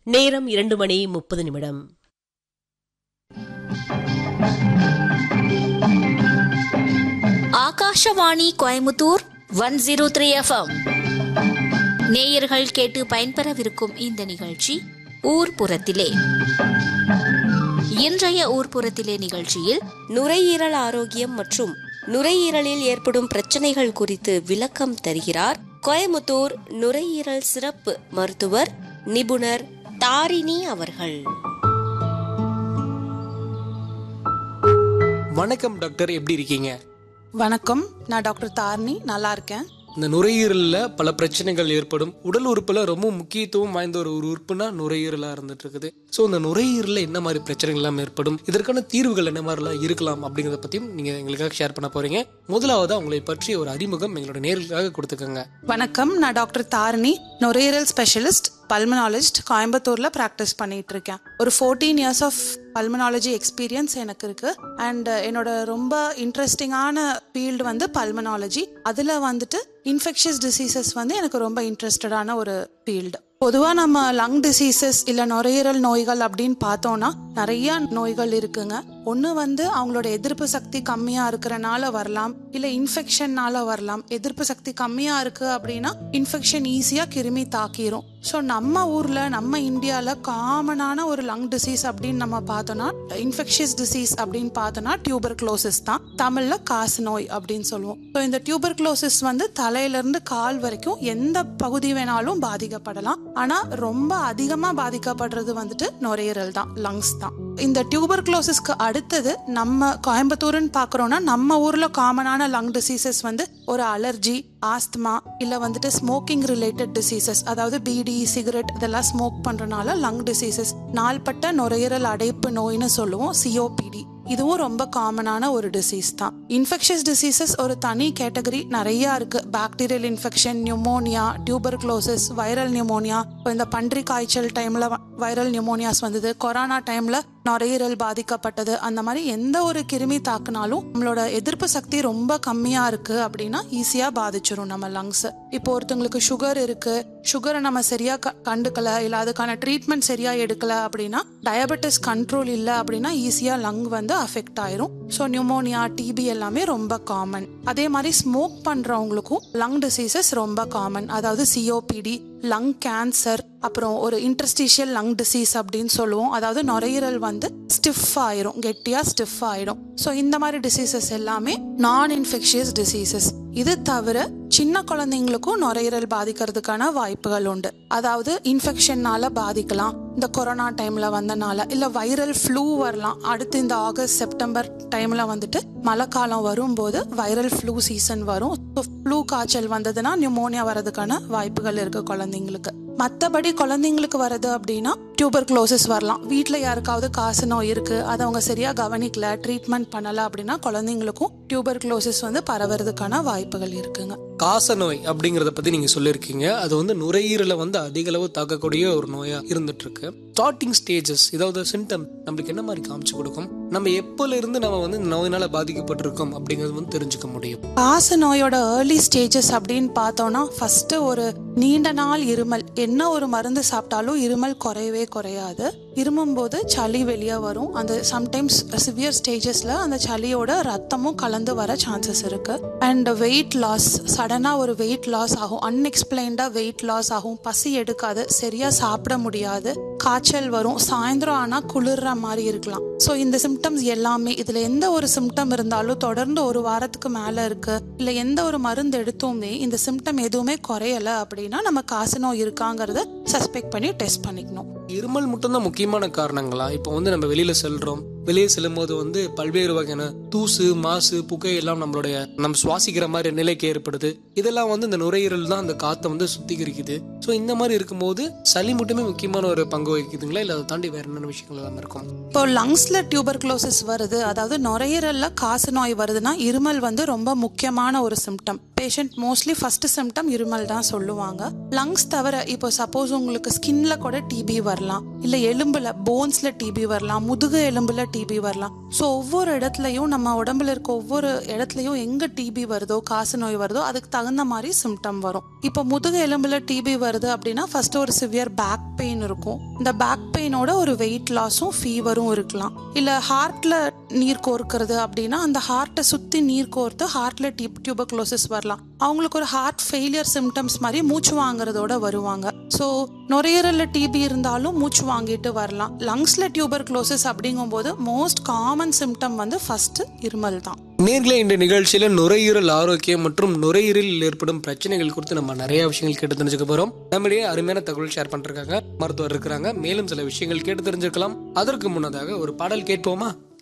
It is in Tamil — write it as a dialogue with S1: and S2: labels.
S1: நேரம் இரண்டு மணி முப்பது நிமிடம்
S2: Akashvani Coimbatore one zero three FM நேயர்கள் கேட்டு பயன்பெறவிருக்கும் இந்த நிகழ்ச்சி ஊர்ப்புறத்திலே இன்றைய ஊர்ப்புறத்திலே நிகழ்ச்சியில்
S3: நுரையீரல் ஆரோக்கியம் மற்றும் நுரையீரலில் ஏற்படும் பிரச்சனைகள் குறித்து விளக்கம் தருகிறார் கோயமுத்தூர் நுரையீரல் சிறப்பு மருத்துவர் நிபுணர் தாரிணி அவர்கள்
S4: வணக்கம் டாக்டர் எப்படி இருக்கீங்க
S5: வணக்கம் நான் டாக்டர் தாரணி நல்லா இருக்கேன்
S4: இந்த நுரையீரல்ல பல பிரச்சனைகள் ஏற்படும் உடல் உறுப்புல ரொம்ப முக்கியத்துவம் வாய்ந்த ஒரு ஒரு உறுப்புனா நுரையீரலா இருந்துட்டு இருக்குது ஸோ இந்த நுரையீரல்ல என்ன மாதிரி பிரச்சனைகள் எல்லாம் ஏற்படும் இதற்கான தீர்வுகள் என்ன மாதிரிலாம் இருக்கலாம் அப்படிங்கறத பத்தியும் நீங்க எங்களுக்காக ஷேர் பண்ண போறீங்க முதலாவது உங்களை பற்றிய ஒரு அறிமுகம் எங்களோட நேர்களுக்காக கொடுத்துக்கோங்க
S5: வணக்கம் நான் டாக்டர் தாரணி நுரையீரல் ஸ்பெஷலிஸ்ட் பல்மனாலஜிஸ்ட் கோயம்புத்தூர்ல ப்ராக்டிஸ் பண்ணிட்டு இருக்கேன் ஒரு fourteen years of pulmonology experience எனக்கு இருக்கு அண்ட் என்னோட ரொம்ப இன்ட்ரெஸ்டிங்கான ஃபீல்டு வந்து பல்மனாலஜி அதில் வந்துட்டு இன்ஃபெக்ஷியஸ் டிசீசஸ் வந்து எனக்கு ரொம்ப இன்ட்ரெஸ்டடான ஒரு ஃபீல்டு பொதுவாக நம்ம லங் டிசீசஸ் இல்லை நுரையீரல் நோய்கள் அப்படின்னு பார்த்தோம்னா நிறைய நோய்கள் இருக்குங்க ஒன்று வந்து அவங்களோட எதிர்ப்பு சக்தி கம்மியாக இருக்கிறனால வரலாம் இல்லை இன்ஃபெக்ஷன்னால வரலாம் எதிர்ப்பு சக்தி கம்மியாக இருக்கு அப்படின்னா இன்ஃபெக்ஷன் ஈஸியாக கிருமி தாக்கிரும் ஸோ நம்ம ஊரில் நம்ம இந்தியாவில் காமனான ஒரு லங் டிசீஸ் அப்படின்னு நம்ம பார்த்தோம்னா இன்ஃபெக்ஷியஸ் டிசீஸ் அப்படின்னு பார்த்தோம்னா டியூபர் க்ளோசிஸ் தான் தமிழில் காசு நோய் அப்படின்னு சொல்லுவோம் ஸோ இந்த டியூபர் க்ளோசிஸ் வந்து தலையிலேருந்து கால் வரைக்கும் எந்த பகுதி வேணாலும் பாதிக்கப்படலாம் ஆனால் ரொம்ப அதிகமாக பாதிக்கப்படுறது வந்துட்டு நுரையீரல் தான் லங்ஸ் தான் இந்த டியூபர் க்ளோசிஸ்க்கு அடுத்தது நம்ம கோயம்புத்தூர்னு பார்க்குறோன்னா நம்ம ஊரில் காமனான லங் டிசீசஸ் வந்து ஒரு அலர்ஜி ஆஸ்துமா இல்லை வந்துட்டு ஸ்மோக்கிங் ரிலேட்டட் டிசீசஸ் அதாவது பீடி சிகரெட் இதெல்லாம் ஸ்மோக் பண்ணுறனால லங் டிசீசஸ் நாள்பட்ட நுரையீரல் அடைப்பு நோய்னு சொல்லுவோம் சிஓபிடி இதுவும் ரொம்ப காமனான ஒரு டிசீஸ் தான் இன்ஃபெக்ஷஸ் டிசீசஸ் ஒரு தனி கேட்டகரி நிறைய இருக்கு bacterial infection pneumonia tuberculosis viral pneumonia இப்போ இந்த பன்றி காய்ச்சல் டைம்ல வைரல் நியூமோனியாஸ் வந்தது கொரோனா டைம்ல நுரையீரல் பாதிக்கப்பட்டது அந்த மாதிரி எந்த ஒரு கிருமி தாக்குனாலும் நம்மளோட எதிர்ப்பு சக்தி ரொம்ப கம்மியா இருக்கு அப்படின்னா ஈஸியா பாதிச்சிரும் நம்ம லங்ஸ் இப்போ ஒருத்தவங்களுக்கு சுகர் இருக்கு சுகரை நம்ம சரியா க- கண்டுக்கல இல்ல அதுக்கான ட்ரீட்மெண்ட் சரியா எடுக்கல அப்படின்னா டயபெட்டிஸ் கண்ட்ரோல் இல்ல அப்படின்னா ஈஸியா லங் வந்து அஃபெக்ட் ஆயிரும் ஸோ நியூமோனியா டிபி எல்லாமே ரொம்ப காமன் அதே மாதிரி ஸ்மோக் பண்றவங்களுக்கும் லங் டிசீசஸ் ரொம்ப காமன் அதாவது சிஓபிடி லங் கேன்சர் அப்புறம் ஒரு இன்டர்ஸ்டிஷியல் லங் டிசீஸ் அப்படின்னு சொல்லுவோம் அதாவது நுரையீரல் வந்து ஸ்டிஃப் ஆயிரும் கெட்டியா ஸ்டிஃப் ஆயிடும் ஸோ இந்த மாதிரி டிசீசஸ் எல்லாமே நான் இன்ஃபெக்ஷியஸ் டிசீசஸ் இது தவிர சின்ன குழந்தைங்களுக்கும் நுரையீரல் பாதிக்கிறதுக்கான வாய்ப்புகள் உண்டு அதாவது இன்ஃபெக்ஷன்னால பாதிக்கலாம் இந்த கொரோனா டைம்ல வந்தனால இல்ல வைரல் ஃப்ளூ வரலாம் அடுத்து இந்த ஆகஸ்ட் செப்டம்பர் டைம்ல வந்துட்டு மழை காலம் வரும்போது வைரல் ஃப்ளூ சீசன் வரும் ஃப்ளூ காய்ச்சல் வந்ததுன்னா நியூமோனியா வரதுக்கான வாய்ப்புகள் இருக்கு குழந்தைங்களுக்கு மற்றபடி குழந்தைங்களுக்கு வருது அப்படின்னா டியூபர் க்ளோசிஸ் வரலாம் வீட்டில் யாருக்காவது காசு நோய் இருக்கு அதை அவங்க சரியா கவனிக்கல ட்ரீட்மெண்ட் பண்ணல அப்படின்னா குழந்தைங்களுக்கும் டியூபர் க்ளோசிஸ் வந்து பரவறதுக்கான வாய்ப்புகள் இருக்குங்க
S4: காச நோய் அப்படிங்கறத பத்தி நீங்க சொல்லியிருக்கீங்க அது வந்து நுரையீரலை வந்து அதிக அளவு தாக்கக்கூடிய ஒரு நோயா இருந்துட்டு இருக்கு ஸ்டார்டிங் ஸ்டேஜஸ் இதாவது சிம்டம் நம்மளுக்கு என்ன மாதிரி காமிச்சு கொடுக்கும் நம்ம எப்போல இருந்து நம்ம வந்து இந்த நோயினால பாதிக்கப்பட்டிருக்கோம் அப்படிங்கறது வந்து தெரிஞ்சுக்க முடியும்
S5: காச நோயோட ஏர்லி ஸ்டேஜஸ் அப்படின்னு பார்த்தோம்னா ஃபர்ஸ்ட் ஒரு நீண்ட நாள் இருமல் என்ன ஒரு மருந்து சாப்பிட்டாலும் இருமல் குறையவே குறையாது இருமும் போது சளி வெளியே வரும் அந்த சம்டைம்ஸ் சிவியர் ஸ்டேஜஸ்ல அந்த சளியோட ரத்தமும் கலந்து வர சான்சஸ் இருக்கு அண்ட் வெயிட் லாஸ் சடனா ஒரு வெயிட் லாஸ் ஆகும் அன்எக்ஸ்பிளைன்டா வெயிட் லாஸ் ஆகும் பசி எடுக்காது சரியா சாப்பிட முடியாது காய்ச்சல் வரும் சாயந்தரம் ஆனா குளிர்ற மாதிரி இருக்கலாம் ஸோ இந்த சிம்டம்ஸ் எல்லாமே இதுல எந்த ஒரு சிம்டம் இருந்தாலும் தொடர்ந்து ஒரு வாரத்துக்கு மேல இருக்கு இல்ல எந்த ஒரு மருந்து எடுத்துமே இந்த சிம்டம் எதுவுமே குறையல அப்படின்னா நம்ம காசு நோய் இருக்காங்கிறத சஸ்பெக்ட் பண்ணி டெஸ்ட் பண்ணிக்கணும்
S4: இருமல் மட்டும்தான் முக்கியமான காரணங்களா இப்போ வந்து நம்ம வெளியில செல்றோம் வெளியே செல்லும் போது வந்து பல்வேறு வகையான தூசு மாசு புகை எல்லாம் நம்மளுடைய நம்ம சுவாசிக்கிற மாதிரி நிலைக்கு ஏற்படுது இதெல்லாம் வந்து இந்த நுரையீரல் தான் அந்த காத்தை வந்து சுத்திகரிக்குது ஸோ இந்த மாதிரி இருக்கும்போது சளி மட்டுமே முக்கியமான ஒரு பங்கு வகிக்குதுங்களா இல்லை அதை தாண்டி வேற என்னென்ன விஷயங்கள் எல்லாம் இருக்கும்
S5: இப்போ லங்ஸ்ல டியூபர் க்ளோசிஸ் வருது அதாவது நுரையீரல்ல காசு நோய் வருதுன்னா இருமல் வந்து ரொம்ப முக்கியமான ஒரு symptom patient mostly first symptom இருமல் தான் சொல்லுவாங்க லங்ஸ் தவிர இப்போ சப்போஸ் உங்களுக்கு ஸ்கின்ல கூட டிபி வரலாம் இல்ல எலும்புல போன்ஸ்ல டிபி வரலாம் முதுகு எலும்புல டிபி வரலாம் ஸோ ஒவ்வொரு இடத்துலையும் நம்ம உடம்புல இருக்க ஒவ்வொரு இடத்துலையும் எங்க டிபி வருதோ காசு நோய் வருதோ அதுக்கு தகுந்த மாதிரி சிம்டம் வரும் இப்போ முதுகு எலும்புல டிபி வருது அப்படின்னா ஃபர்ஸ்ட் ஒரு சிவியர் பேக் பெயின் இருக்கும் இந்த பேக் பெயினோட ஒரு வெயிட் லாஸும் ஃபீவரும் இருக்கலாம் இல்ல ஹார்ட்ல நீர் கோர்க்கிறது அப்படின்னா அந்த ஹார்ட்டை சுத்தி நீர் கோர்த்து ஹார்ட்ல டியூப் டியூபக்ளோசிஸ் வரலாம் அவங்களுக்கு ஒரு ஹார்ட் ஃபெயிலியர் சிம்டம்ஸ் மாதிரி மூச்சு வாங்குறதோட வருவாங்க ஸோ நுரையீரல்ல டிபி இருந்தாலும் மூச்சு வாங்கிட்டு வரலாம் லங்ஸ்ல டியூபர் க்ளோசிஸ் அப்படிங்கும்போது மோஸ்ட் காமன் சிம்டம் வந்து ஃபர்ஸ்ட் இருமல் தான்
S4: நேர்களை இந்த நிகழ்ச்சியில நுரையீரல் ஆரோக்கியம் மற்றும் நுரையீரலில் ஏற்படும் பிரச்சனைகள் குறித்து நம்ம நிறைய விஷயங்கள் கேட்டு தெரிஞ்சுக்க போறோம் நம்மிடையே அருமையான தகவல் ஷேர் பண்றாங்க மருத்துவர் இருக்கிறாங்க மேலும் சில விஷயங்கள் கேட்டு தெரிஞ்சுக்கலாம் அதற்கு முன்னதாக ஒரு பாடல் கேட்போமா